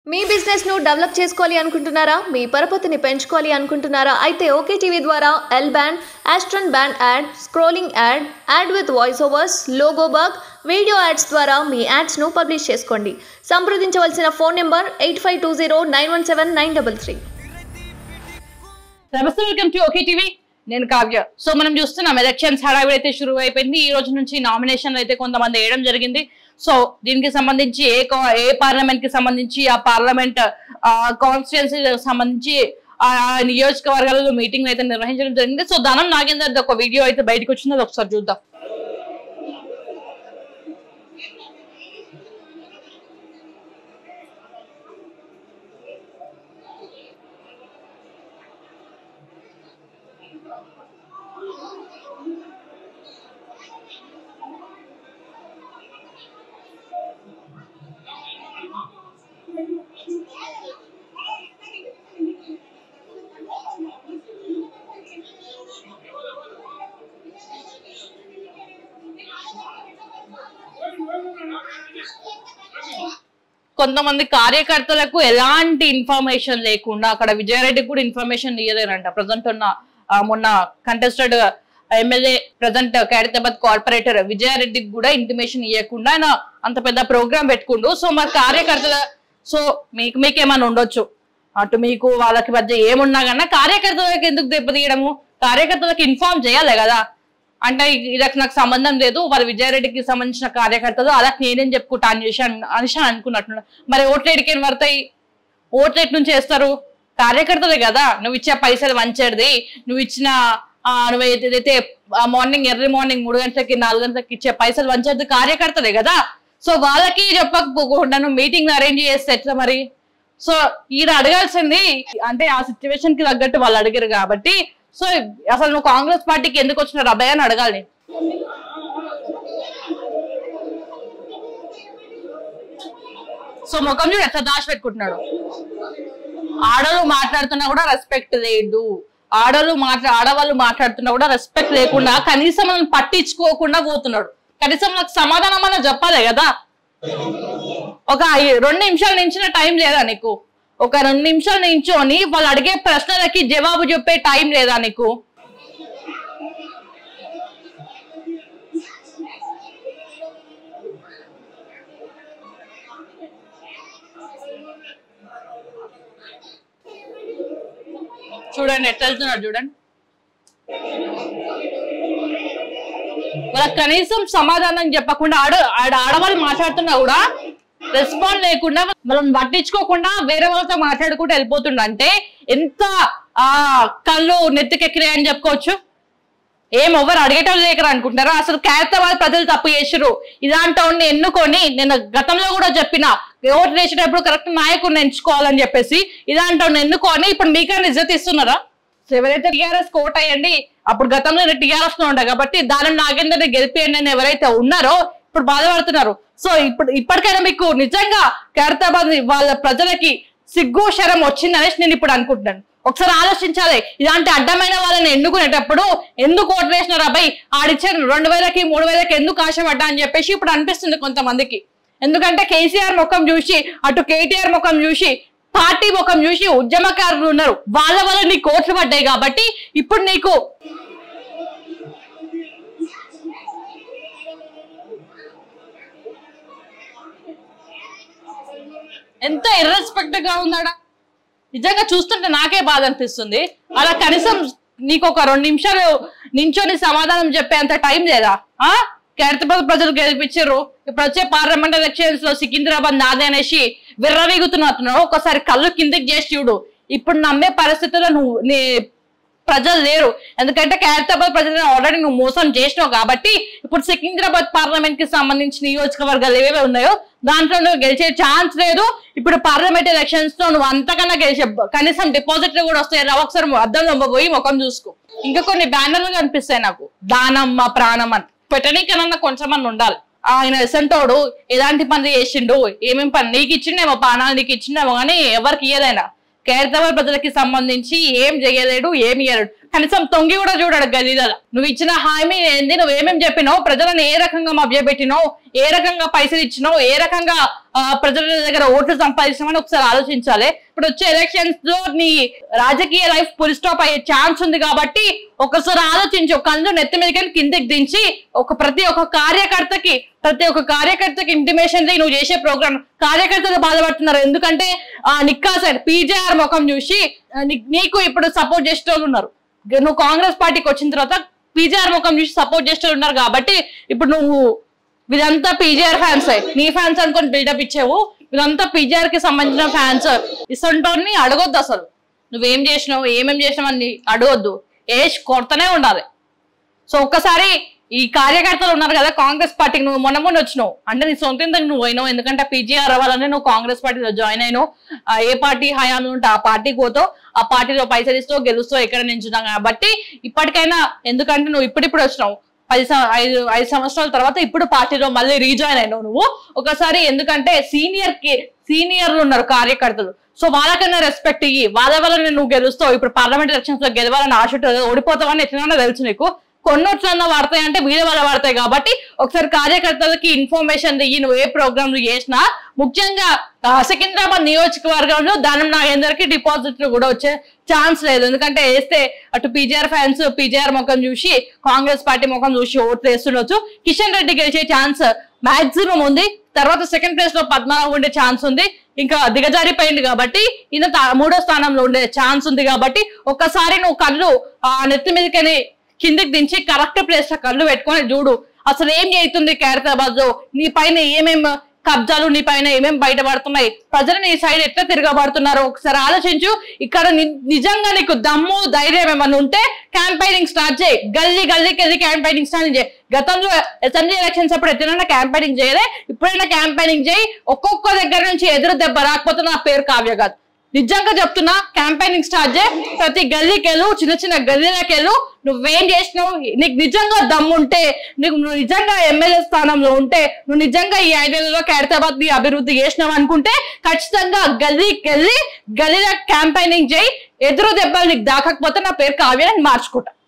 మీ business ను develop చేసుకోవాలి అనుకుంటున్నారా మీ పరపతిని పెంచుకోవాలి అనుకుంటున్నారా అయితే ఓకే టీవీ ద్వారా L band astron band ad scrolling ad ad with voice overs logo bug video ads ద్వారా మీ యాడ్స్ ను పబ్లిష్ చేసుకోండి సంప్రదించవలసిన phone number eight five two zero nine one seven nine double three నమస్తే welcome to okay TV నేను Kavya so మనం చూస్తున్నాం elections హడావిడి అయితే షురు అయిపోయింది ఈ రోజు నుంచి నామినేషన్ అయితే కొంతమంది వేయడం జరిగింది సో దీనికి సంబంధించి ఏ కో- ఏ పార్లమెంట్ కి సంబంధించి ఆ పార్లమెంట్ కాన్స్టిట్యున్సీ సంబంధించి ఆ ఆ నియోజకవర్గాలలో మీటింగ్ అయితే నిర్వహించడం జరిగింది సో ధనం నాగేందర్ ఒక వీడియో అయితే బయటకు వచ్చింది అది ఒకసారి చూద్దాం కొంతమంది కార్యకర్తలకు ఎలాంటి ఇన్ఫర్మేషన్ లేకుండా అక్కడ విజయారెడ్డికి కూడా ఇన్ఫర్మేషన్ ఇయ్యలేరంట ప్రజెంట్ ఉన్న ఆ, మొన్న contested MLA present Khairatabad corporator విజయారెడ్డికి కూడా ఇంటిమేషన్ ఇవ్వకుండా ఆయన అంత పెద్ద ప్రోగ్రామ్ పెట్టుకుండు సో మరి కార్యకర్తల సో మీకు మీకు ఏమైనా ఉండొచ్చు అటు మీకు వాళ్ళకి మధ్య ఏమున్నా కన్నా కార్యకర్తలకు ఎందుకు దెబ్బతీయడము కార్యకర్తలకు ఇన్ఫార్మ్ చేయాలి కదా అంటే ఇదకి నాకు సంబంధం లేదు వాళ్ళ విజయారెడ్డికి సంబంధించిన కార్యకర్తలు అలా నేనేం చెప్పుకుంటా అని చేసి అన్- అనేసి అని అనుకున్నట్టున్నాడు మరి ఓట్లు ఎడికేం పడతాయి ఓట్లు ఎటు నుంచి వేస్తారు కార్యకర్తలే కదా నువ్వు ఇచ్చే పైసలు వంచేది నువ్వు ఇచ్చిన ఆ, నువ్వు ఏది- ఏదైతే మార్నింగ్ ఎర్లీ మార్నింగ్ మూడు గంటలకి నాలుగు గంటలకి ఇచ్చే పైసలు వంచేది కార్యకర్తలే కదా సో వాళ్ళకి చెప్పకపోకుండా నువ్వు మీటింగ్ అరేంజ్ చేస్తే ఎట్లా మరి సో ఈయన అడగాల్సింది అంటే ఆ సిచ్యువేషన్ కి తగ్గట్టు వాళ్ళు అడిగారు కాబట్టి సో అసలు నువ్వు కాంగ్రెస్ పార్టీకి ఎందుకు వచ్చిన అబ్బాయి అని అడగాలి సో ముఖం చూడు ఎట్లా దాచి పెట్టుకుంటున్నాడు ఆడలు మాట్లాడుతున్నా కూడా రెస్పెక్ట్ లేదు ఆడలు మాట్లా ఆడవాళ్ళు మాట్లాడుతున్నా కూడా రెస్పెక్ట్ లేకుండా కనీసం మనం పట్టించుకోకుండా పోతున్నాడు కనీసం నాకు సమాధానం అన్న చెప్పాలి కదా ఒక ఐ- రెండు నిమిషాలు నించిన టైం లేదా నీకు ఒక రెండు నిమిషాలు నించోని వాళ్ళు అడిగే ప్రశ్నలకి జవాబు చెప్పే టైం లేదా నీకు చూడండి ఎట్లా వెళ్తున్నాడు చూడండి వాళ్ళకి కనీసం సమాధానం చెప్పకుండా ఆడ ఆడ ఆడవాళ్ళు మాట్లాడుతున్నా కూడా రెస్పాండ్ లేకుండా వాళ్ళని పట్టించుకోకుండా వేరే వాళ్ళతో మాట్లాడుకుంటూ వెళ్ళిపోతుండ అంటే ఎంత ఆ కళ్ళు నెత్తికెక్కినాయని చెప్పుకోవచ్చు ఏం ఎవరు అడిగేటోళ్ళు లేకరు అనుకుంటారా అసలు ఖైరతాబాద్ ప్రజలు తప్పు చేసిర్రు ఇలాంటి వాడిని ఎన్నుకొని నేను గతంలో కూడా చెప్పిన ఓటు వేసేటప్పుడు కరెక్ట్ నాయకుడిని ఎంచుకోవాలని చెప్పేసి ఇలాంటి వాడిని ఎన్నుకొని ఇప్పుడు మీకన్నా ఇజ్జత్ ఇస్తున్నారా సో ఎవరైతే టీఆర్ఎస్ కోట్ అయ్యండి అప్పుడు గతంలో టీఆర్ఎస్ లో ఉండే కాబట్టి దాని నాగేందర్ గెలిపేయండి అని ఎవరైతే ఉన్నారో ఇప్పుడు బాధపడుతున్నారు సో ఇప్పుడు ఇప్పటికైనా మీకు నిజంగా ఖైరతాబాద్ వాళ్ళ ప్రజలకి సిగ్గు శరం వచ్చిందనేసి నేను ఇప్పుడు అనుకుంటున్నాను ఒకసారి ఆలోచించాలి ఇలాంటి అడ్డమైన వాళ్ళని ఎన్నుకునేటప్పుడు ఎందుకు ఓట్లు వేసినారు అబ్బాయి ఆడిచ్చారు రెండు వేలకి మూడు వేలకి ఎందుకు ఆశపడ్డా అని చెప్పేసి ఇప్పుడు అనిపిస్తుంది కొంతమందికి ఎందుకంటే కేసీఆర్ ముఖం చూసి అటు కేటీఆర్ ముఖం చూసి పార్టీ ముఖం చూసి ఉద్యమకారులు ఉన్నారు వాళ్ళ వల్ల నీకు ఓట్లు పడ్డాయి కాబట్టి ఇప్పుడు నీకు ఎంత ఇర్రెస్పెక్ట్ గా ఉందాడా నిజంగా చూస్తుంటే నాకే బాధ అనిపిస్తుంది అలా కనీసం నీకు ఒక రెండు నిమిషాలు నించొని సమాధానం చెప్పేంత టైం లేదా ఆ ఖైరతాబాద్ ప్రజలు గెలిపించారు ఇప్పుడు వచ్చే పార్లమెంట్ ఎలక్షన్స్ లో సికింద్రాబాద్ నాదే అనేసి విర్రవీగుతున్నట్టున్నావు ఒకసారి కళ్ళు కిందకి చేసి చూడు ఇప్పుడు నమ్మే పరిస్థితుల్లో నువ్వు నీ ప్రజలు లేరు ఎందుకంటే ఖైరతాబాద్ ప్రజలను ఆల్రెడీ నువ్వు మోసం చేసినావు కాబట్టి ఇప్పుడు సికింద్రాబాద్ పార్లమెంట్ కి సంబంధించిన నియోజకవర్గాలు ఏవేవి ఉన్నాయో దాంట్లో నువ్వు గెలిచే ఛాన్స్ లేదు ఇప్పుడు పార్లమెంట్ ఎలక్షన్స్ లో నువ్వు అంతకన్నా గెలిచే కనీసం డిపాజిట్లు కూడా వస్తాయి రా ఒకసారి అద్దంలో పోయి ముఖం చూసుకో ఇంకా కొన్ని బ్యానర్లు కనిపిస్తాయి నాకు దానమ్మ ప్రాణం అని పెట్టనీకనన్నా కొంచెం అన్న ఉండాలి ఆయన ఎసంటోడు ఎలాంటి పని చేసిండు ఏమేం పని నీకు ఇచ్చిండేమో పానాలు నీకు ఇచ్చిండేమో కానీ ఎవరికి ఇయ్యదైనా ఖైరతాబాద్ ప్రజలకి సంబంధించి ఏం చేయలేడు ఏమి ఇయ్యలేడు కనీసం తొంగి కూడా చూడడు గదిలలో నువ్వు ఇచ్చిన హామీ ఏంది నువ్వు ఏమేమి చెప్పినావు ప్రజలను ఏ రకంగా మభ్యపెట్టినావు ఏ రకంగా పైసలు ఇచ్చినావు ఏ రకంగా ఆ, ప్రజల దగ్గర ఓట్లు సంపాదించినామని ఒకసారి ఆలోచించాలి ఇప్పుడు వచ్చే ఎలక్షన్స్ లో నీ రాజకీయ లైఫ్ పుల్ స్టాప్ అయ్యే ఛాన్స్ ఉంది కాబట్టి ఒకసారి ఆలోచించి ఒక కళ్ళు నెత్తి మీదకి కిందకి దించి ఒక ప్రతి ఒక్క కార్యకర్తకి ప్రతి ఒక్క కార్యకర్తకి ఇంటిమేషన్ నువ్వు చేసే ప్రోగ్రామ్ కార్యకర్తలు బాధపడుతున్నారు ఎందుకంటే ఆ నిక్కా సైడ్ పీజేఆర్ ముఖం చూసి ఆ, నీ- నీకు ఇప్పుడు సపోర్ట్ చేసే వాళ్ళు ఉన్నారు నువ్వు కాంగ్రెస్ పార్టీకి వచ్చిన తర్వాత పీజేఆర్ ముఖం చూసి సపోర్ట్ చేసే వాళ్ళు ఉన్నారు కాబట్టి ఇప్పుడు నువ్వు వీళ్ళంతా పీజీఆర్ ఫ్యాన్స్ నీ ఫ్యాన్స్ అనుకొని బిల్డప్ ఇచ్చావు వీళ్ళంతా పీజీఆర్ కి సంబంధించిన ఫ్యాన్స్ ఇసంటోని అడగొద్దు అసలు నువ్వేం చేసినావు ఏమేం చేసినావు అని అడగొద్దు ఏజ్ కొడతనే ఉండాలి సో ఒక్కసారి ఈ కార్యకర్తలు ఉన్నారు కదా కాంగ్రెస్ పార్టీకి నువ్వు మొన్న మొన్న వచ్చినావు అంటే నీ సొంత ఇంతకు నువ్వు అయినావు ఎందుకంటే పీజీఆర్ అవ్వాలని నువ్వు కాంగ్రెస్ పార్టీలో జాయిన్ అయినావు ఆ, ఏ పార్టీ హయామి ఉంటే ఆ పార్టీకి పోతావు ఆ పార్టీలో పైసలు ఇస్తావు గెలుస్తావు ఎక్కడ నించున్నావు కాబట్టి ఇప్పటికైనా ఎందుకంటే నువ్వు ఇప్పుడిప్పుడు వచ్చినావు పది సం- ఐదు ఐదు సంవత్సరాల తర్వాత ఇప్పుడు పార్టీలో మళ్ళీ రీజాయిన్ అయినావు నువ్వు ఒకసారి ఎందుకంటే సీనియర్ కి సీనియర్లు ఉన్నారు కార్యకర్తలు సో వాళ్ళకన్నా రెస్పెక్ట్ ఇయ్యి వాళ్ళ వల్ల నువ్వు గెలుస్తావు ఇప్పుడు పార్లమెంట్ ఎలక్షన్స్ లో గెలవాలని ఆశ ఉంటుంది ఓడిపోతావని ఎట్లైనా తెలుసు నీకు కొన్నోట్లన్నా వాడతాయి అంటే వీడియో వల్ల వాడతాయి కాబట్టి ఒకసారి కార్యకర్తలకి ఇన్ఫర్మేషన్ ఇయ్యి నువ్వు ఏ ప్రోగ్రామ్ చేసినా ముఖ్యంగా ఆ, సికింద్రాబాద్ నియోజకవర్గంలో దానం నాగేందర్కి డిపాజిట్లు కూడా వచ్చే ఛాన్స్ లేదు ఎందుకంటే వేస్తే అటు పీజీఆర్ ఫ్యాన్స్ పీజీఆర్ ముఖం చూసి కాంగ్రెస్ పార్టీ ముఖం చూసి ఓట్లు వేస్తుండొచ్చు కిషన్ రెడ్డి గెలిచే ఛాన్స్ మాక్సిమం ఉంది తర్వాత సెకండ్ ప్లేస్ లో పద్మనాభం ఉండే ఛాన్స్ ఉంది ఇంకా దిగజారిపోయింది కాబట్టి ఈయన తా- మూడో స్థానంలో ఉండే ఛాన్స్ ఉంది కాబట్టి ఒక్కసారి నువ్వు కళ్ళు ఆ నెత్తి మీదకని కిందికి దించి కరెక్ట్ ప్లేస్ లో కళ్ళు పెట్టుకొని చూడు అసలు ఏం చేస్తుంది ఖైరతాబాద్ లో నీ పైన ఏమేం కబ్జాలు నీ పైన ఏమేం బయటపడుతున్నాయి ప్రజలు నీ సైడ్ ఎట్లా తిరగబడుతున్నారు ఒకసారి ఆలోచించు ఇక్కడ ని- నిజంగా నీకు దమ్ము ధైర్యం ఏమన్నా ఉంటే క్యాంపైనింగ్ స్టార్ట్ చేయి గల్లీ గల్లీకి వెళ్ళి క్యాంపైనింగ్ స్టార్ట్ చేయి గతంలో అసెంబ్లీ ఎలక్షన్స్ అప్పుడు ఎట్లైనా క్యాంపైనింగ్ చేయలే ఇప్పుడైనా క్యాంపైనింగ్ చేయి ఒక్కొక్క దగ్గర నుంచి ఎదురు దెబ్బ రాకపోతే నా పేరు కావ్య కాదు నిజంగా చెప్తున్నా క్యాంపైనింగ్ స్టార్ట్ చేయి ప్రతి గల్లీకి వెళ్ళు చిన్న చిన్న గల్లీలకు వెళ్ళు నువ్వేం చేసినావు నీకు నిజంగా దమ్ముంటే నీకు నువ్వు నిజంగా ఎమ్మెల్యే స్థానంలో ఉంటే నువ్వు నిజంగా ఈ ఐదేళ్లలో ఖైరతాబాద్ ని అభివృద్ధి చేసినావు అనుకుంటే ఖచ్చితంగా గల్లీకి వెళ్ళి గల్లీలో క్యాంపైనింగ్ చేయి ఎదురు దెబ్బలు నీకు దాకకపోతే నా పేరు కావ్య నేను మార్చుకుంటా